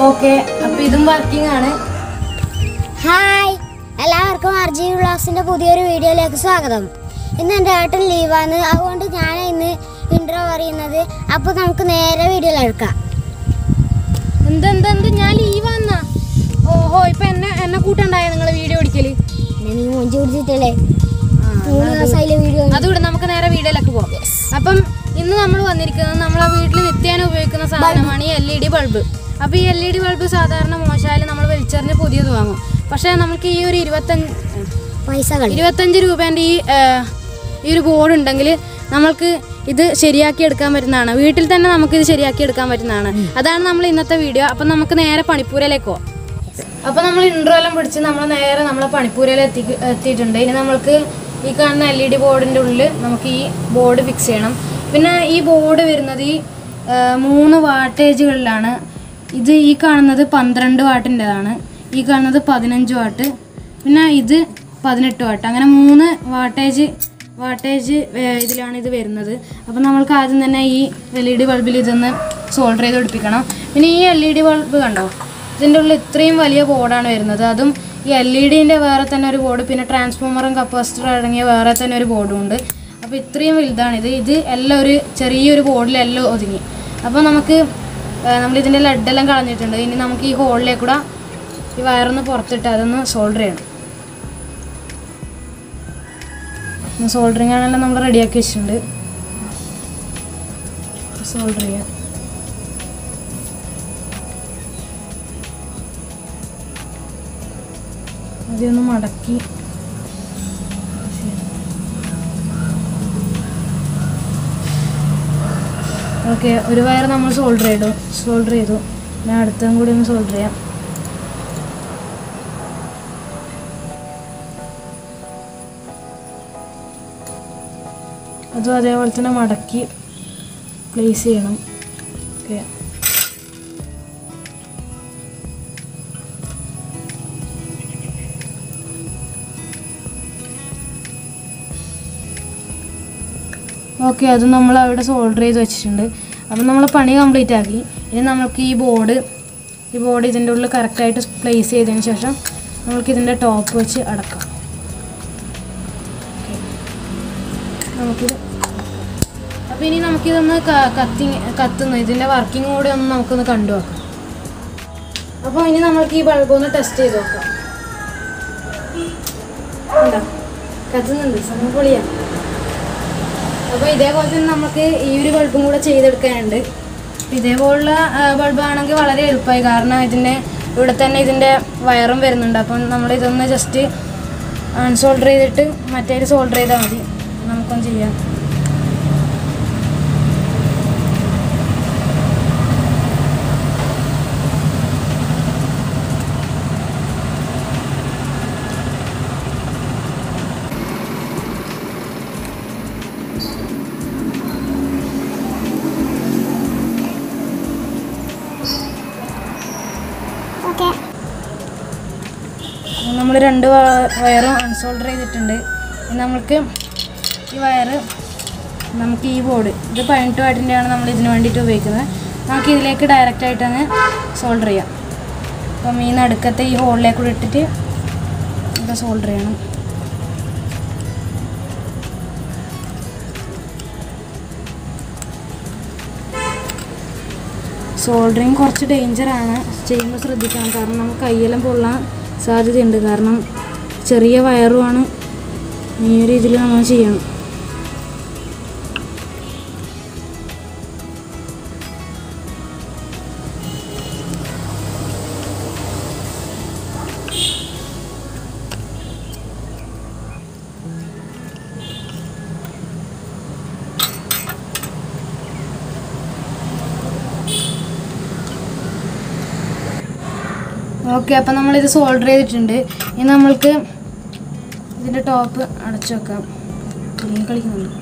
okay അപ്പൊ ഇതും working ആണ് ഹായ് എല്ലാവർക്കും അർജി വ്ളോഗ്സിന്റെ പുതിയൊരു വീഡിയോയിലേക്ക് സ്വാഗതം ഇന്ന് എൻ്റെ ഏട്ടൻ ലീവാണ് അതുകൊണ്ട് ഞാൻ ഇന്ന് ഇൻട്രോ പറയുന്നത് അപ്പോൾ നമുക്ക് നേരെ വീഡിയോയിലെടുക്കാം എന്ത് എന്ത് എന്ത് ഞാൻ ലീവ് വന്നാ ഓഹോ ഇപ്പൊ എന്നെ എന്നെ കൂട്ടണ്ടായ നിങ്ങള് വീഡിയോ പിടിക്കല് പിന്നെ നീ മുഞ്ചി പിടിച്ചിട്ടല്ലേ മൂന്ന് ദിവസമായില്ലേ വീഡിയോ അതുകൊണ്ട് നമുക്ക് നേരെ വീഡിയോയിലേക്ക് പോകാം അപ്പം ഇന്ന് നമ്മൾ വന്നിരിക്കുന്നത് നമ്മളെ വീട്ടിൽ നിത്യേന ഉപയോഗിക്കുന്ന സാധനമാണ് ഈ എൽ ഇ ഡി ബൾബ് അപ്പോൾ ഈ എൽ ഇ ഡി ബൾബ് സാധാരണ മോശമായാലും നമ്മൾ വലിച്ചെറിഞ്ഞ് പുതിയത് വാങ്ങും പക്ഷേ നമുക്ക് ഈ ഒരു ഇരുപത്തഞ്ച് പൈസകൾ ഇരുപത്തഞ്ച് രൂപേൻ്റെ ഈ ആ, ഈ ഒരു ബോർഡ് ഉണ്ടെങ്കിൽ നമ്മൾക്ക് ഇത് ശരിയാക്കി എടുക്കാൻ പറ്റുന്നതാണ് വീട്ടിൽ തന്നെ നമുക്ക് ഇത് ശരിയാക്കി എടുക്കാൻ പറ്റുന്നതാണ് അതാണ് നമ്മൾ ഇന്നത്തെ വീഡിയോ അപ്പം നമുക്ക് നേരെ പണിപ്പൂരയിലേക്ക് പോകാം അപ്പോൾ നമ്മൾ ഇൻട്രോ എല്ലാം പിടിച്ച് നമ്മൾ നേരെ നമ്മളെ പണിപ്പൂരയിൽ എത്തി എത്തിയിട്ടുണ്ട് ഇനി നമ്മൾക്ക് ഈ കാണുന്ന എൽ ഇ ഡി ബോർഡിൻ്റെ ഉള്ളിൽ നമുക്ക് ഈ ബോർഡ് ഫിക്സ് ചെയ്യണം പിന്നെ ഈ ബോർഡ് വരുന്നത് ഈ ആ, മൂന്ന് വാട്ടേജുകളിലാണ് ഇത് ഈ കാണുന്നത് പന്ത്രണ്ട് വാട്ടിൻ്റെതാണ് ഈ കാണുന്നത് പതിനഞ്ച് വാട്ട് പിന്നെ ഇത് പതിനെട്ട് വാട്ട് അങ്ങനെ മൂന്ന് വാട്ടേജ് വാട്ടേജ് ഏർ, ഇതിലാണ് ഇത് വരുന്നത് അപ്പോൾ നമ്മൾക്ക് ആദ്യം തന്നെ ഈ എൽ ഇ ഡി ബൾബിൽ ഇതൊന്ന് സോൾഡർ ചെയ്ത് പിടിപ്പിക്കണം പിന്നെ ഈ എൽ ഇ ഡി ബൾബ് കണ്ടോ ഇതിൻ്റെ ഉള്ളിൽ ഇത്രയും വലിയ ബോർഡാണ് വരുന്നത് അതും ഈ എൽ ഇ ഡിൻ്റെ വേറെ തന്നെ ഒരു ബോർഡ് പിന്നെ ട്രാൻസ്ഫോമറും കപ്പാസിറ്ററും അടങ്ങിയ വേറെ തന്നെ ഒരു ബോർഡും ഉണ്ട് അപ്പോൾ ഇത്രയും വലുതാണിത് ഇത് എല്ലാം ഒരു ചെറിയൊരു ബോർഡിലെല്ലാം ഒതുങ്ങി അപ്പോൾ നമുക്ക് നമ്മൾ ഇതിൻ്റെ ലഡെല്ലാം കളഞ്ഞിട്ടുണ്ട് ഇനി നമുക്ക് ഈ ഹോളിലേക്ക് കൂടെ ഈ വയറൊന്ന് പുറത്തിട്ട് അതൊന്ന് സോൾഡർ ചെയ്യണം സോൾഡറിങ് ആണെല്ലാം നമ്മൾ റെഡിയാക്കി വെച്ചിട്ടുണ്ട് സോൾഡർ ചെയ്യാം അതൊന്ന് മടക്കി ഓക്കെ ഒരു വയർ നമ്മൾ സോൾഡർ ചെയ്തു സോൾഡർ ചെയ്തു ഞാൻ അടുത്തതും കൂടി ഒന്ന് സോൾഡർ ചെയ്യാം അതും അതേപോലെ തന്നെ മടക്കി പ്ലേസ് ചെയ്യണം ഓക്കെ ഓക്കെ അത് നമ്മൾ അവിടെ സോൾഡർ ചെയ്ത് വെച്ചിട്ടുണ്ട് അപ്പം നമ്മൾ പണി കംപ്ലീറ്റ് ആക്കി ഇനി നമുക്ക് ഈ ബോർഡ് ഈ ബോർഡ് ഇതിൻ്റെ ഉള്ളിൽ കറക്റ്റായിട്ട് പ്ലേസ് ചെയ്തതിന് ശേഷം നമുക്ക് ഇതിൻ്റെ ടോപ്പ് വെച്ച് അടക്കാം ഓക്കെ നമുക്കിത് അപ്പോൾ ഇനി നമുക്കിതൊന്ന് ക- കത്തി കത്തുന്നു ഇതിൻ്റെ വർക്കിംഗ് കൂടി ഒന്ന് നമുക്കൊന്ന് കണ്ടു നോക്കാം അപ്പോൾ ഇനി നമുക്ക് ഈ ബൾബ് ഒന്ന് ടെസ്റ്റ് ചെയ്ത് നോക്കാം ഉണ്ടോ കത്തുന്നുണ്ട് സംഭവം പൊളിയാണ് അപ്പോൾ ഇതേപോലെ തന്നെ നമുക്ക് ഈ ഒരു ബൾബും കൂടെ ചെയ്തെടുക്കാനുണ്ട് ഇതേപോലുള്ള ബൾബ് ആണെങ്കിൽ വളരെ എളുപ്പമായി കാരണം ഇതിൻ്റെ ഇവിടെ തന്നെ ഇതിൻ്റെ വയറും വരുന്നുണ്ട് അപ്പം നമ്മൾ ഇതൊന്ന് ജസ്റ്റ് അൺസോൾഡർ ചെയ്തിട്ട് മറ്റേ സോൾഡർ ചെയ്താൽ മതി നമുക്കൊന്ന് ചെയ്യാം ഓക്കെ നമ്മൾ രണ്ട് വ- വയറും അൺസോൾഡർ ചെയ്തിട്ടുണ്ട് ഇനി നമുക്ക് ഈ വയറ് നമുക്ക് ഈ ബോർഡ് ഇത് പതിനെട്ട് വാട്ടിൻ്റെയാണ് നമ്മൾ ഇതിന് വേണ്ടിയിട്ട് ഉപയോഗിക്കുന്നത് നമുക്ക് ഇതിലേക്ക് ഡയറക്റ്റ് ആയിട്ടങ്ങ് സോൾഡർ ചെയ്യാം അപ്പം ഈ നടുക്കത്തെ ഈ ഹോളിലേക്ക് കൂടെ ഇട്ടിട്ട് ഇത് സോൾഡർ ചെയ്യണം സോൾഡറിങ് കുറച്ച് ഡേഞ്ചറാണ് ചെയ്യുമ്പോൾ ശ്രദ്ധിക്കണം കാരണം നമുക്ക് കയ്യെല്ലാം പൊള്ളാൻ സാധ്യതയുണ്ട് കാരണം ചെറിയ വയറുമാണ് ഈ ഒരു ഇതിൽ നമ്മൾ ചെയ്യണം ഓക്കെ അപ്പം നമ്മളിത് സോൾഡർ ചെയ്തിട്ടുണ്ട് ഇനി നമ്മൾക്ക് ഇതിൻ്റെ ടോപ്പ് അടച്ചു വെക്കാം അല്ലെങ്കിൽ കളിക്കുന്നുണ്ട്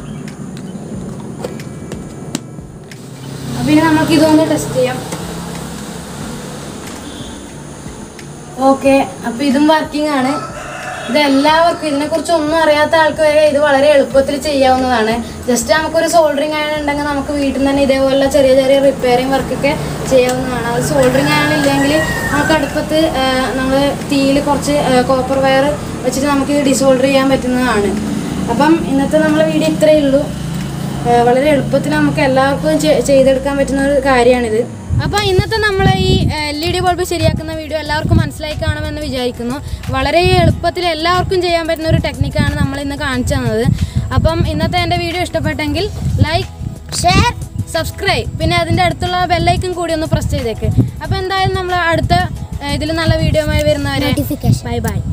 അപ്പം ഇനി നമുക്ക് ഇതൊന്ന് ടെസ്റ്റ് ചെയ്യാം ഓക്കെ അപ്പം ഇതും വർക്കിംഗ് ആണ് ഇത് എല്ലാവർക്കും ഇതിനെക്കുറിച്ച് ഒന്നും അറിയാത്ത ആൾക്ക് വരെ ഇത് വളരെ എളുപ്പത്തിൽ ചെയ്യാവുന്നതാണ് ജസ്റ്റ് നമുക്കൊരു സോൾഡറിങ് അയൺ ഉണ്ടെങ്കിൽ നമുക്ക് വീട്ടിൽ നിന്ന് തന്നെ ഇതേപോലുള്ള ചെറിയ ചെറിയ റിപ്പയറിങ് വർക്കൊക്കെ ചെയ്യാവുന്നതാണ് അത് സോൾഡറിങ് അയൺ ഇല്ലെങ്കിൽ നമുക്ക് അടുപ്പത്ത് നമ്മൾ തീയിൽ കുറച്ച് കോപ്പർ വയർ വെച്ചിട്ട് നമുക്ക് ഇത് ഡിസോൾഡർ ചെയ്യാൻ പറ്റുന്നതാണ് അപ്പം ഇന്നത്തെ നമ്മളെ വീഡിയോ ഇത്രയേ ഉള്ളൂ ഏഹ് വളരെ എളുപ്പത്തിൽ നമുക്ക് എല്ലാവർക്കും ചെ- ചെയ്തെടുക്കാൻ പറ്റുന്ന ഒരു കാര്യമാണിത് അപ്പോൾ ഇന്നത്തെ നമ്മളെ ഈ എൽ ഇ ഡി ബൾബ് ശരിയാക്കുന്ന വീഡിയോ എല്ലാവർക്കും മനസ്സിലായി കാണുമെന്ന് വിചാരിക്കുന്നു വളരെ എളുപ്പത്തിൽ എല്ലാവർക്കും ചെയ്യാൻ പറ്റുന്ന ഒരു ടെക്നിക്കാണ് നമ്മൾ ഇന്ന് കാണിച്ചു തന്നത് അപ്പം ഇന്നത്തെ എൻ്റെ വീഡിയോ ഇഷ്ടപ്പെട്ടെങ്കിൽ ലൈക്ക് ഷെയർ സബ്സ്ക്രൈബ് പിന്നെ അതിൻ്റെ അടുത്തുള്ള ബെല്ലൈക്കൻ കൂടി ഒന്ന് പ്രസ് ചെയ്തേക്ക് അപ്പോൾ എന്തായാലും നമ്മൾ അടുത്ത ഇതിൽ നല്ല വീഡിയോ ആയി വരുന്നവരെ നോട്ടിഫിക്കേഷൻ ബൈ ബൈ